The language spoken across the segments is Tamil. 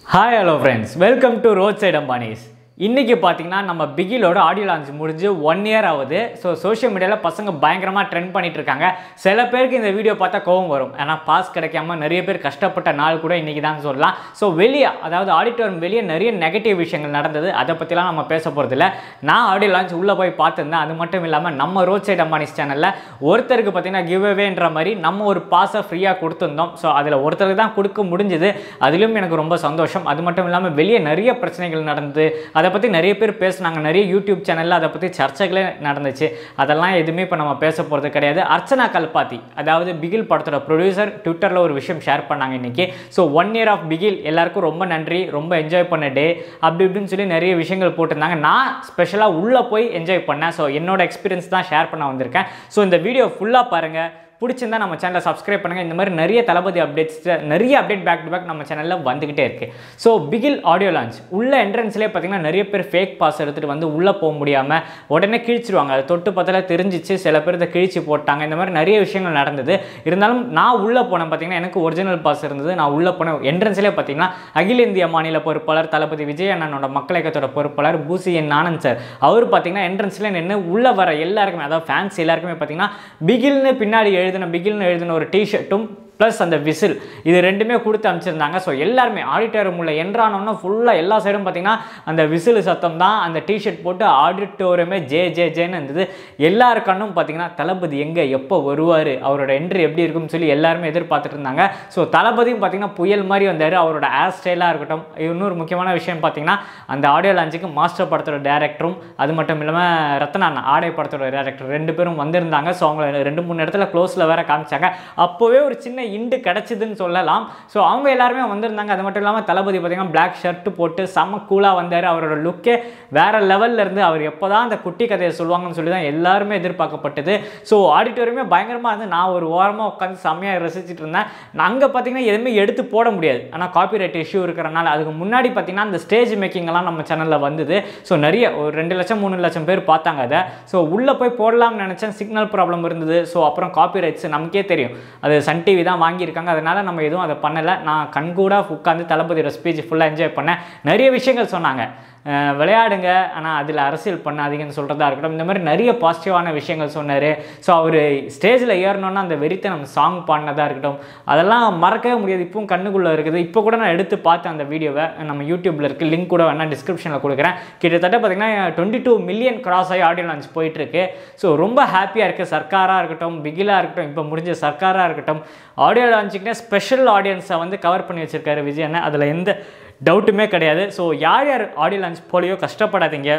hi hello friends welcome to road side Ambanis இன்றைக்கி பார்த்தீங்கன்னா நம்ம பிகிலோட ஆடியோ லான்ச் முடிஞ்சு ஒன் இயர் ஆகுது ஸோ சோஷியல் மீடியாவில் பசங்க பயங்கரமாக ட்ரெண்ட் பண்ணிட்டு இருக்காங்க சில பேருக்கு இந்த வீடியோ பார்த்தா கோவம் வரும் ஏன்னா பாஸ் கிடைக்காம நிறைய பேர் கஷ்டப்பட்ட நாள் கூட இன்றைக்கி தான் சொல்லலாம் ஸோ வெளியே அதாவது ஆடிட்டோரியம் வெளியே நிறைய நெகட்டிவ் விஷயங்கள் நடந்தது அதை பற்றிலாம் நம்ம பேச போகிறதில்ல நான் ஆடியோ லான்ச் உள்ளே போய் பார்த்துருந்தேன் அது மட்டும் இல்லாமல் நம்ம ரோட் சைட் அம்பானிஸ் சேனலில் ஒருத்தருக்கு பார்த்தீங்கன்னா கிவ் அவேன்ற மாதிரி நம்ம ஒரு பாஸை ஃப்ரீயாக கொடுத்துருந்தோம் ஸோ அதில் ஒருத்தருக்கு தான் கொடுக்க முடிஞ்சுது அதுலேயும் எனக்கு ரொம்ப சந்தோஷம் அது மட்டும் இல்லாமல் வெளியே நிறைய பிரச்சனைகள் நடந்தது அதை பற்றி நிறைய பேர் பேசுனாங்க நிறைய யூடியூப் சேனலில் அதை பற்றி சர்ச்சைகளே நடந்துச்சு அதெல்லாம் எதுவுமே இப்போ நம்ம பேச போகிறது கிடையாது அர்ச்சனா கல்பாத்தி அதாவது பிகில் படத்தோட ப்ரொடியூசர் ட்விட்டரில் ஒரு விஷயம் ஷேர் பண்ணாங்க இன்றைக்கி so one year of Bigil எல்லாருக்கும் ரொம்ப நன்றி ரொம்ப என்ஜாய் பண்ண டே அப்படி இப்படின்னு சொல்லி நிறைய விஷயங்கள் போட்டிருந்தாங்க நான் ஸ்பெஷலாக உள்ளே போய் என்ஜாய் பண்ணேன் ஸோ என்னோட எக்ஸ்பீரியன்ஸ் தான் ஷேர் பண்ண வந்திருக்கேன் ஸோ இந்த வீடியோ ஃபுல்லாக பாருங்கள் பிடிச்சிருந்தா நம்ம சேனலை சப்ஸ்கிரைப் பண்ணுங்கள் இந்த மாதிரி நிறைய தளபதி அப்டேட்ஸ் நிறைய அப்டேட் பேக் டு பேக் நம்ம சேனலில் வந்துக்கிட்டே இருக்குது ஸோ பிகில் ஆடியோ லான்ச் உள்ள என்ட்ரன்ஸ்லேயே பார்த்தீங்கன்னா நிறைய பேர் ஃபேக் பாஸ் எடுத்துகிட்டு வந்து உள்ளே போக முடியாமல் உடனே கிழிச்சிருவாங்க அது தொட்டு பார்த்தால தெரிஞ்சிச்சு சில பேர் இதை கிழிச்சு போட்டாங்க இந்த மாதிரி நிறைய விஷயங்கள் நடந்தது இருந்தாலும் நான் உள்ளே போனேன் பார்த்தீங்கன்னா எனக்கு ஒரிஜினல் பாஸ் இருந்தது நான் உள்ளே போனேன் என்ட்ரன்ஸ்லேயே பார்த்தீங்கன்னா அகில இந்திய மாநில பொறுப்பாளர் தளபதி விஜய் அண்ணனோட மக்கள் இயக்கத்தோட பொறுப்பாளர் பூசி என் ஆனந்த் சார் அவர் பார்த்தீங்கன்னா என்ட்ரன்ஸில் நின்று உள்ளே வர எல்லாருக்குமே அதாவது ஃபேன்ஸ் எல்லாருக்குமே பார்த்தீங்கன்னா பிகில்னு பின்னாடி எழுதின பிகில்னு எழுதின ஒரு டிஷர்ட்டும் ப்ளஸ் அந்த விசில் இது ரெண்டுமே கொடுத்து அனுப்பிச்சிருந்தாங்க ஸோ எல்லாருமே ஆடிட்டோரியம் உள்ள என்ட்ரானோன்னா ஃபுல்லாக எல்லா சைடும் பார்த்தீங்கன்னா அந்த விசில் சத்தம் தான் அந்த டிஷர்ட் போட்டு ஆடிட்டோரியமே ஜே ஜே ஜேன்னு இருந்தது எல்லார் கண்ணும் பார்த்தீங்கன்னா தளபதி எங்கே எப்போ வருவார் அவரோட என்ட்ரி எப்படி இருக்கும்னு சொல்லி எல்லாருமே எதிர்பார்த்துட்டு இருந்தாங்க ஸோ தளபதியும் பார்த்தீங்கன்னா புயல் மாதிரி வந்தார் அவரோட ஹேர் ஸ்டைலாக இருக்கட்டும் இன்னொரு முக்கியமான விஷயம் பார்த்தீங்கன்னா அந்த ஆடியோ லான்ச்சுக்கு மாஸ்டர் படத்தோட டேரக்டரும் அது மட்டும் இல்லாமல் ரத்னா அண்ணா ஆடை படத்தோட டேரக்டர் ரெண்டு பேரும் வந்திருந்தாங்க ஸோ அவங்க ரெண்டு மூணு இடத்துல க்ளோஸில் வேற காமிச்சாங்க அப்போவே ஒரு சின்ன இண்டு கிடச்சிதுன்னு சொல்லலாம் ஸோ அவங்க எல்லாருமே வந்திருந்தாங்க அது மட்டும் இல்லாமல் தளபதி பார்த்தீங்கன்னா பிளாக் ஷர்ட் போட்டு செம்ம கூலாக வந்தார் அவரோட லுக்கே வேற லெவலில் இருந்து அவர் எப்போ தான் அந்த குட்டி கதையை சொல்லுவாங்கன்னு சொல்லி தான் எல்லாருமே எதிர்பார்க்கப்பட்டது ஸோ ஆடிட்டோரியமே பயங்கரமாக இருந்து நான் ஒரு ஓரமாக உட்காந்து செம்மையாக ரசிச்சுட்டு இருந்தேன் அங்கே பார்த்தீங்கன்னா எதுவுமே எடுத்து போட முடியாது ஆனால் காப்பிரைட் இஷ்யூ இருக்கிறனால அதுக்கு முன்னாடி பார்த்தீங்கன்னா அந்த ஸ்டேஜ் மேக்கிங்லாம் நம்ம சேனலில் வந்தது ஸோ நிறைய ஒரு ரெண்டு லட்சம் மூணு லட்சம் பேர் பார்த்தாங்க அதை ஸோ உள்ளே போய் போடலாம்னு நினச்சேன் சிக்னல் ப்ராப்ளம் இருந்தது ஸோ அப்புறம் காப்பிரைட்ஸ் நமக்கே தெரியும் அது சன் டிவி தான் வாங்கியிருக்காங்க அதனால் நம்ம எதுவும் அதை பண்ணலை நான் கண்கூடாக உட்காந்து தளபதியோட ஸ்பீச் ஃபுல்லாக என்ஜாய் பண்ணேன் நிறைய விஷயங்கள் சொன்னாங்க அஹ் விளையாடுங்க ஆனால் அதில் அரசியல் பண்ணாதீங்கன்னு சொல்கிறதா இருக்கட்டும் இந்த மாதிரி நிறைய பாசிட்டிவான விஷயங்கள் சொன்னார் ஸோ அவர் ஸ்டேஜில் ஏறணுன்னா அந்த வெறித்தனம் சாங் பாடினதாக இருக்கட்டும் அதெல்லாம் மறக்கவே முடியாது இப்பவும் கண்ணுக்குள்ளே இருக்குது இப்போ கூட நான் எடுத்து பார்த்தேன் அந்த வீடியோவை நம்ம யூடியூப்பில் இருக்குது லிங்க் கூட வேணால் டிஸ்கிரிப்ஷனில் கொடுக்குறேன் கிட்டத்தட்ட பார்த்தீங்கன்னா டுவெண்ட்டி டூ மில்லியன் கிராஸ் ஆகி ஆடியோ லான்ச் போயிட்டுருக்கு ஸோ ரொம்ப ஹாப்பியாக இருக்குது சர்க்காராக இருக்கட்டும் பிகிலாக இருக்கட்டும் இப்போ முடிஞ்ச சர்க்காராக இருக்கட்டும் ஆடியோ லான்ச்சுக்குனே ஸ்பெஷல் ஆடியன்ஸை வந்து கவர் பண்ணி வச்சிருக்காரு விஜய் அண்ணன் அதில் எந்த டவுட்டுமே கிடையாது ஸோ யார் யார் ஆடியோ லான்ச் போலியோ கஷ்டப்படாதீங்க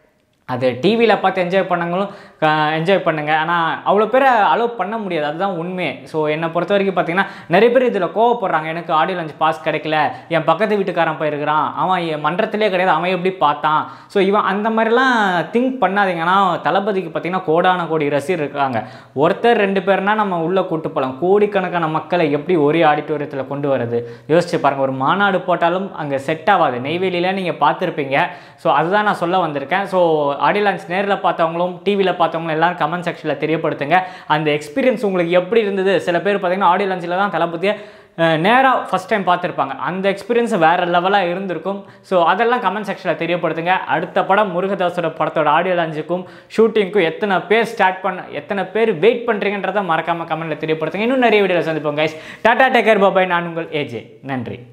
அது டிவியில் பார்த்து என்ஜாய் பண்ணவங்களும் என்ஜாய் பண்ணுங்கள் ஆனால் அவ்வளோ பேரை அலோவ் பண்ண முடியாது அதுதான் உண்மை ஸோ என்னை பொறுத்த வரைக்கும் பார்த்தீங்கன்னா நிறைய பேர் இதில் கோவப்படுறாங்க எனக்கு ஆடியோ லஞ்ச் பாஸ் கிடைக்கல என் பக்கத்து வீட்டுக்காரன் போயிருக்கிறான் அவன் என் மன்றத்திலே கிடையாது அவன் எப்படி பார்த்தான் ஸோ இவன் அந்த மாதிரிலாம் திங்க் பண்ணாதீங்கன்னா தளபதிக்கு பார்த்தீங்கன்னா கோடான கோடி ரசிகர் இருக்காங்க ஒருத்தர் ரெண்டு பேர்னா நம்ம உள்ளே கூட்டு போகலாம் கோடிக்கணக்கான மக்களை எப்படி ஒரே ஆடிட்டோரியத்தில் கொண்டு வரது யோசிச்சு பாருங்கள் ஒரு மாநாடு போட்டாலும் அங்கே செட் ஆகாது நெய்வேலியில் நீங்கள் பார்த்துருப்பீங்க ஸோ அதுதான் நான் சொல்ல வந்திருக்கேன் ஸோ ஆடியோ லான்ச் நேரில் பார்த்தவங்களும் டிவியில் பார்த்தவங்களும் எல்லாரும் கமெண்ட் செக்ஷனில் தெரியப்படுத்துங்க அந்த எக்ஸ்பீரியன்ஸ் உங்களுக்கு எப்படி இருந்தது சில பேர் பார்த்தீங்கன்னா ஆடியோ லான்ச்சில் தான் தளபதியை நேராக ஃபஸ்ட் டைம் பார்த்துருப்பாங்க அந்த எக்ஸ்பீரியன்ஸ் வேறு லெவலாக இருந்திருக்கும் ஸோ அதெல்லாம் கமெண்ட் செக்ஷனில் தெரியப்படுத்துங்க அடுத்த படம் முருகதாஸோட படத்தோட ஆடியோ லான்ச்சுக்கும் ஷூட்டிங்க்கும் எத்தனை பேர் ஸ்டார்ட் பண்ண எத்தனை பேர் வெயிட் பண்ணுறீங்கன்றதை மறக்காமல் கமெண்ட்டில் தெரியப்படுத்துங்க இன்னும் நிறைய வீடியோவில் சந்திப்போம் கைஸ் டாடா டேக்கர் பாபாய் நான் உங்கள் ஏஜே நன்றி